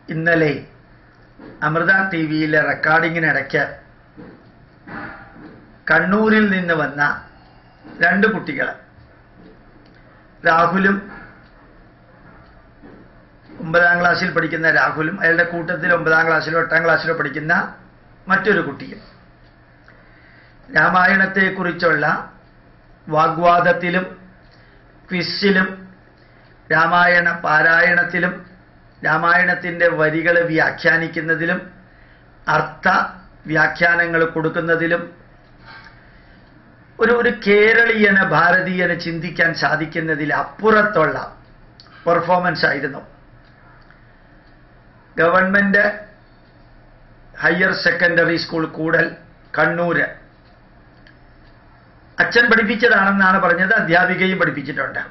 ഇന്നലെ അമൃത ടി വിയിലെ റെക്കോർഡിങ്ങിനിടയ്ക്ക് കണ്ണൂരിൽ നിന്ന് വന്ന രണ്ട് കുട്ടികൾ രാഹുലും ഒമ്പതാം ക്ലാസ്സിൽ പഠിക്കുന്ന രാഹുലും അയാളുടെ കൂട്ടത്തിൽ ഒമ്പതാം ക്ലാസ്സിലോ എട്ടാം ക്ലാസ്സിലോ പഠിക്കുന്ന മറ്റൊരു കുട്ടിയും രാമായണത്തെക്കുറിച്ചുള്ള വാഗ്വാദത്തിലും ക്വിസിലും രാമായണ പാരായണത്തിലും രാമായണത്തിൻ്റെ വരികൾ വ്യാഖ്യാനിക്കുന്നതിലും അർത്ഥ വ്യാഖ്യാനങ്ങൾ കൊടുക്കുന്നതിലും ഒരു ഒരു കേരളീയന് ഭാരതീയന് ചിന്തിക്കാൻ സാധിക്കുന്നതിൽ അപ്പുറത്തുള്ള പെർഫോമൻസ് ആയിരുന്നു government higher secondary school Koodal Kannur അച്ഛൻ പഠിപ്പിച്ചതാണെന്നാണ് പറഞ്ഞത് അധ്യാപികയും പഠിപ്പിച്ചിട്ടുണ്ട്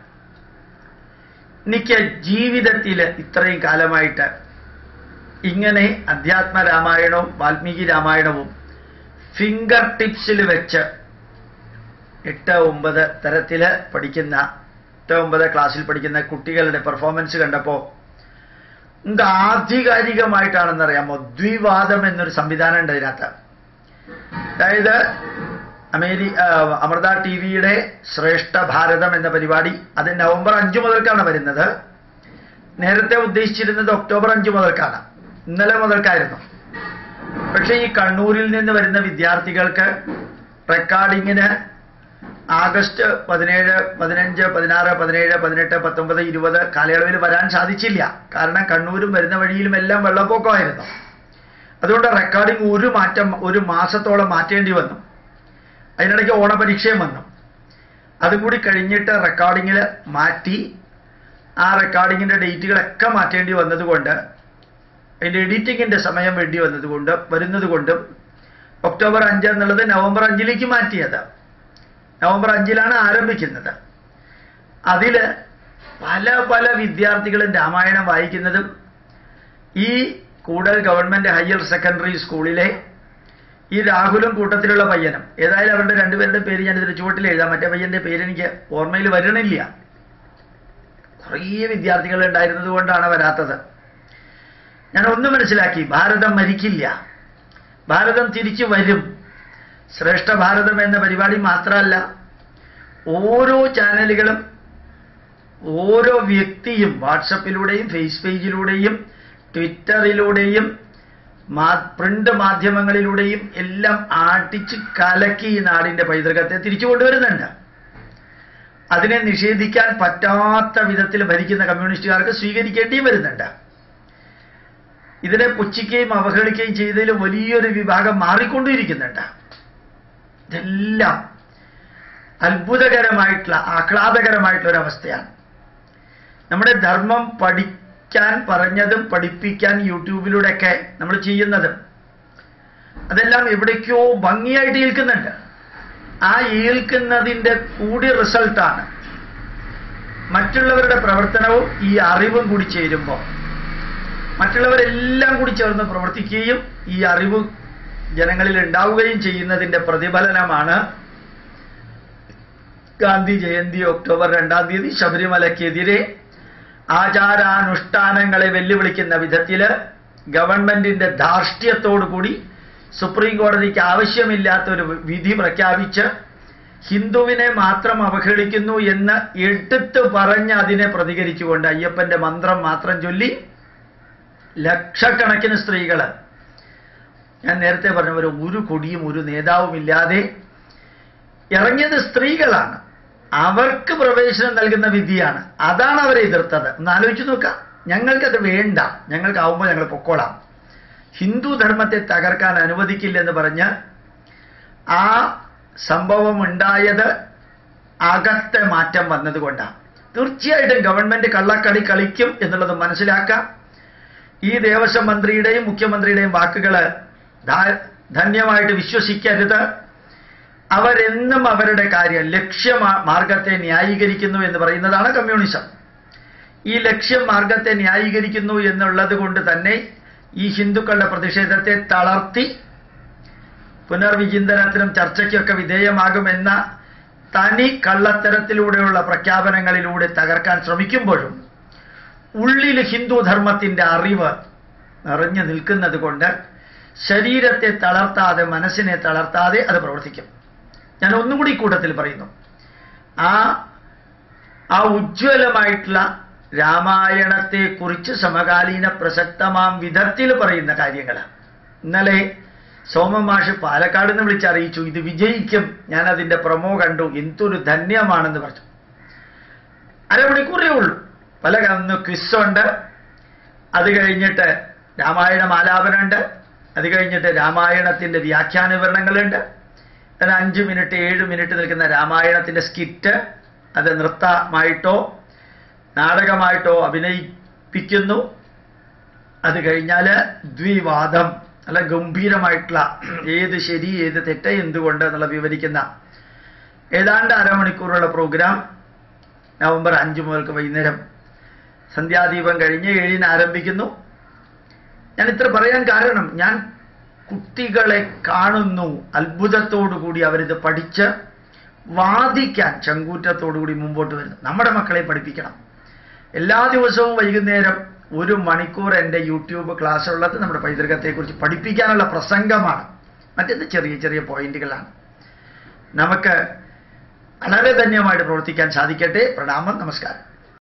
എനിക്ക് ജീവിതത്തിൽ ഇത്രയും കാലമായിട്ട് ഇങ്ങനെ അധ്യാത്മ രാമായണവും വാൽമീകി രാമായണവും ഫിംഗർ ടിപ്സിൽ വെച്ച് എട്ട് ഒമ്പത് തരത്തിൽ പഠിക്കുന്ന എട്ട് ഒമ്പത് ക്ലാസ്സിൽ പഠിക്കുന്ന കുട്ടികളുടെ പെർഫോമൻസ് കണ്ടപ്പോൾ നമുക്ക് ആധികാരികമായിട്ടാണെന്നറിയാമോ ദ്വിവാദം എന്നൊരു സംവിധാനം ഉണ്ട് ഇതിനകത്ത് അതായത് അമേരി ആ, അമൃത ടി വിയുടെ ശ്രേഷ്ഠ ഭാരതം എന്ന പരിപാടി അത് നവംബർ അഞ്ചു മുതൽക്കാണ് വരുന്നത് നേരത്തെ ഉദ്ദേശിച്ചിരുന്നത് ഒക്ടോബർ അഞ്ചു മുതൽക്കാണ് ഇന്നലെ മുതൽക്കായിരുന്നു പക്ഷേ ഈ കണ്ണൂരിൽ നിന്ന് വരുന്ന വിദ്യാർത്ഥികൾക്ക് റെക്കോർഡിങ്ങിന് ആഗസ്റ്റ് പതിനേഴ് പതിനഞ്ച് പതിനാറ് പതിനേഴ് പതിനെട്ട് പത്തൊമ്പത് ഇരുപത് കാലയളവിൽ വരാൻ സാധിച്ചില്ല കാരണം കണ്ണൂരും വരുന്ന വഴിയിലും എല്ലാം വെള്ളപ്പൊക്കമായിരുന്നു അതുകൊണ്ട് റെക്കോർഡിംഗ് ഒരു മാറ്റം ഒരു മാസത്തോളം മാറ്റേണ്ടി വന്നു അതിനിടയ്ക്ക് ഓണപരീക്ഷയും വന്നു അതും കൂടി കഴിഞ്ഞിട്ട് റെക്കോർഡിങ്ങിൽ മാറ്റി ആ റെക്കോർഡിങ്ങിൻ്റെ ഡേറ്റുകളൊക്കെ മാറ്റേണ്ടി വന്നതുകൊണ്ട് അതിൻ്റെ എഡിറ്റിങ്ങിൻ്റെ സമയം വേണ്ടി വന്നതുകൊണ്ട് വരുന്നത് കൊണ്ടും ഒക്ടോബർ അഞ്ച് എന്നുള്ളത് നവംബർ അഞ്ചിലേക്ക് മാറ്റിയത് നവംബർ അഞ്ചിലാണ് ആരംഭിക്കുന്നത് അതിൽ പല പല വിദ്യാർത്ഥികളും രാമായണം വായിക്കുന്നതും ഈ കൂടൽ ഗവൺമെന്റ് ഹയർ സെക്കൻഡറി സ്കൂളിലെ ഈ രാഹുലും കൂട്ടത്തിലുള്ള പയ്യനും ഏതായാലും അവരുടെ രണ്ടുപേരുടെ പേര് ഞാൻ ഇതിന് ചുവട്ടിൽ എഴുതാം മറ്റേ പയ്യന്റെ പേര് എനിക്ക് ഓർമ്മയിൽ വരണില്ല കുറേ വിദ്യാർത്ഥികൾ ഉണ്ടായിരുന്നത് കൊണ്ടാണ് വരാത്തത് ഞാൻ ഒന്ന് മനസ്സിലാക്കി ഭാരതം മരിക്കില്ല ഭാരതം തിരിച്ചു വരും ശ്രേഷ്ഠ ഭാരതം എന്ന പരിപാടി മാത്രമല്ല ഓരോ ചാനലുകളും ഓരോ വ്യക്തിയും വാട്സപ്പിലൂടെയും ഫേസ് പേജിലൂടെയും ട്വിറ്ററിലൂടെയും പ്രിന്റ് മാധ്യമങ്ങളിലൂടെയും എല്ലാം ആട്ടിച്ച് കലക്കി ഈ നാടിന്റെ പൈതൃകത്തെ തിരിച്ചു കൊണ്ടുവരുന്നുണ്ട് അതിനെ നിഷേധിക്കാൻ പറ്റാത്ത വിധത്തിൽ ഭരിക്കുന്ന കമ്മ്യൂണിസ്റ്റുകാർക്ക് സ്വീകരിക്കേണ്ടിയും വരുന്നുണ്ട് ഇതിനെ പുച്ഛിക്കുകയും അവഹേളിക്കുകയും ചെയ്തതിൽ വലിയൊരു വിഭാഗം മാറിക്കൊണ്ടിരിക്കുന്നുണ്ട് ഇതെല്ലാം അത്ഭുതകരമായിട്ടുള്ള ആഹ്ലാദകരമായിട്ടുള്ള ഒരു അവസ്ഥയാണ് നമ്മുടെ ധർമ്മം പഠിക്കാൻ പറഞ്ഞതും പഠിപ്പിക്കാൻ യൂട്യൂബിലൂടെയൊക്കെ നമ്മൾ ചെയ്യുന്നതും അതെല്ലാം എവിടേക്കോ ഭംഗിയായിട്ട് ഏൽക്കുന്നുണ്ട് ആ ഏൽക്കുന്നതിൻ്റെ കൂടി റിസൾട്ടാണ് മറ്റുള്ളവരുടെ പ്രവർത്തനവും ഈ അറിവും കൂടി ചേരുമ്പോൾ മറ്റുള്ളവരെല്ലാം കൂടി ചേർന്ന് പ്രവർത്തിക്കുകയും ഈ അറിവ് ജനങ്ങളിൽ ഉണ്ടാവുകയും ചെയ്യുന്നതിന്റെ പ്രതിഫലനമാണ് ഗാന്ധി ജയന്തി ഒക്ടോബർ രണ്ടാം തീയതി ശബരിമലയ്ക്കെതിരെ ആചാരാനുഷ്ഠാനങ്ങളെ വെല്ലുവിളിക്കുന്ന വിധത്തില് ഗവൺമെന്റിന്റെ ധാർഷ്ട്യത്തോടുകൂടി സുപ്രീം കോടതിക്ക് ആവശ്യമില്ലാത്ത ഒരു വിധി പ്രഖ്യാപിച്ച് ഹിന്ദുവിനെ മാത്രം അവഹേളിക്കുന്നു എന്ന് എടുത്തു പറഞ്ഞ് അതിനെ പ്രതികരിച്ചുകൊണ്ട് അയ്യപ്പന്റെ മന്ത്രം മാത്രം ചൊല്ലി ലക്ഷക്കണക്കിന് സ്ത്രീകള് ഞാൻ നേരത്തെ പറഞ്ഞ പോലെ ഒരു കൊടിയും ഒരു നേതാവും ഇല്ലാതെ ഇറങ്ങിയത് സ്ത്രീകളാണ് അവർക്ക് പ്രവേശനം നൽകുന്ന വിധിയാണ് അതാണ് അവരെ എതിർത്തത് ഒന്ന് ആലോചിച്ച് നോക്കാം ഞങ്ങൾക്കത് വേണ്ട ഞങ്ങൾക്കാവുമ്പോൾ ഞങ്ങൾ പൊക്കോളാം ഹിന്ദു ധർമ്മത്തെ തകർക്കാൻ അനുവദിക്കില്ലെന്ന് പറഞ്ഞ് ആ സംഭവം ഉണ്ടായത് അകത്തെ മാറ്റം വന്നതുകൊണ്ടാണ് തീർച്ചയായിട്ടും ഗവൺമെന്റ് കള്ളക്കളി കളിക്കും എന്നുള്ളത് മനസ്സിലാക്കാം ഈ ദേവസ്വം മന്ത്രിയുടെയും മുഖ്യമന്ത്രിയുടെയും വാക്കുകൾ ധന്യമായിട്ട് വിശ്വസിക്കരുത് അവരെന്നും അവരുടെ കാര്യം ലക്ഷ്യ മാർഗത്തെ ന്യായീകരിക്കുന്നു എന്ന് പറയുന്നതാണ് കമ്മ്യൂണിസം ഈ ലക്ഷ്യം മാർഗത്തെ ന്യായീകരിക്കുന്നു എന്നുള്ളത് കൊണ്ട് തന്നെ ഈ ഹിന്ദുക്കളുടെ പ്രതിഷേധത്തെ തളർത്തി പുനർവിചിന്തനത്തിനും ചർച്ചയ്ക്കൊക്കെ വിധേയമാകുമെന്ന തനി കള്ളത്തരത്തിലൂടെയുള്ള പ്രഖ്യാപനങ്ങളിലൂടെ തകർക്കാൻ ശ്രമിക്കുമ്പോഴും ഉള്ളിൽ ഹിന്ദു ധർമ്മത്തിന്റെ അറിവ് നിറഞ്ഞു നിൽക്കുന്നത് കൊണ്ട് ശരീരത്തെ തളർത്താതെ മനസ്സിനെ തളർത്താതെ അത് പ്രവർത്തിക്കും ഞാൻ ഒന്നും കൂടി ഈ കൂട്ടത്തിൽ പറയുന്നു ആ ആ ഉജ്ജ്വലമായിട്ടുള്ള രാമായണത്തെക്കുറിച്ച് സമകാലീന പ്രസക്തമാം വിധത്തിൽ പറയുന്ന കാര്യങ്ങൾ ഇന്നലെ സോമൻ മാഷ് പാലക്കാട് നിന്ന് വിളിച്ചറിയിച്ചു ഇത് വിജയിക്കും ഞാൻ അതിന്റെ പ്രൊമോ കണ്ടു എന്തൊരു ധന്യമാണെന്ന് പറഞ്ഞു അരമണിക്കൂറേ ഉള്ളൂ പല ഒന്ന് ക്വിസ്സുണ്ട് അത് കഴിഞ്ഞിട്ട് രാമായണ മാലാപനമുണ്ട് അത് കഴിഞ്ഞിട്ട് രാമായണത്തിന്റെ വ്യാഖ്യാന വിവരണങ്ങളുണ്ട് പിന്നെ അഞ്ച് മിനിറ്റ് ഏഴ് മിനിറ്റ് നിൽക്കുന്ന രാമായണത്തിന്റെ സ്കിറ്റ് അത് നൃത്തമായിട്ടോ നാടകമായിട്ടോ അഭിനയിപ്പിക്കുന്നു അത് കഴിഞ്ഞാൽ ദ്വിവാദം അല്ല ഗംഭീരമായിട്ടുള്ള ഏത് ശരി ഏത് തെറ്റ് എന്തുകൊണ്ട് എന്നുള്ള വിവരിക്കുന്ന ഏതാണ്ട് അരമണിക്കൂറുള്ള പ്രോഗ്രാം നവംബർ അഞ്ച് മുതൽക്ക് വൈകുന്നേരം സന്ധ്യാദീപം കഴിഞ്ഞ് ഏഴിന് ആരംഭിക്കുന്നു ഞാൻ ഇത്ര പറയാൻ കാരണം ഞാൻ കുട്ടികളെ കാണുന്നു അത്ഭുതത്തോടു കൂടി അവരിത് പഠിച്ച് വാദിക്കാൻ ചങ്കൂറ്റത്തോടു കൂടി മുമ്പോട്ട് വരുന്നു നമ്മുടെ മക്കളെ പഠിപ്പിക്കണം എല്ലാ ദിവസവും വൈകുന്നേരം ഒരു മണിക്കൂർ എൻ്റെ യൂട്യൂബ് ക്ലാസ് ഉള്ളത് നമ്മുടെ പൈതൃകത്തെക്കുറിച്ച് പഠിപ്പിക്കാനുള്ള പ്രസംഗമാണ് മറ്റേത് ചെറിയ ചെറിയ പോയിന്റുകളാണ് നമുക്ക് വളരെ ധന്യമായിട്ട് പ്രവർത്തിക്കാൻ സാധിക്കട്ടെ പ്രണാമം നമസ്കാരം